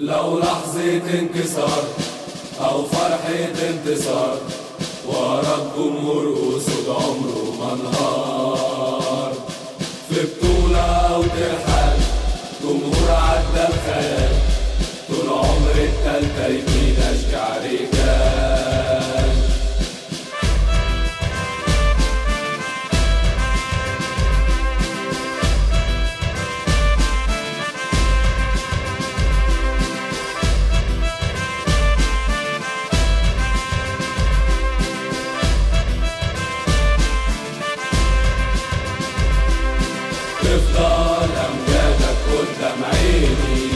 لو لحظة انكسار أو فرحة انتصار ورا الجمهور أسود عمره ما انهار في بطولة أو ترحال جمهور عدى الخيال طول عمر التالتة يمين أشجع رجال تفضل أمجادك قدام عيني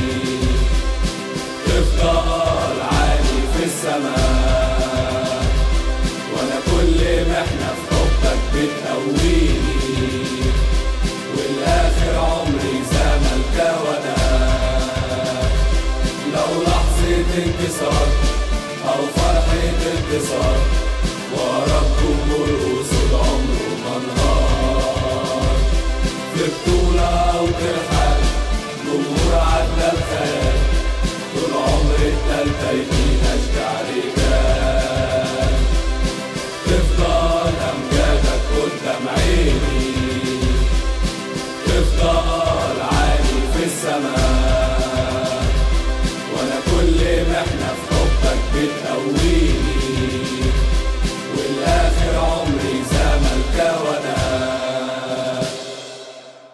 تفضل عالي في السماء وأنا كل محنة في حبك بتقويني والآخر عمري زملك وأنا لو لحظة انكسار أو فرحة انتصار ورا الجمهور أسود عمره ما انهار في بطولة أو ترحال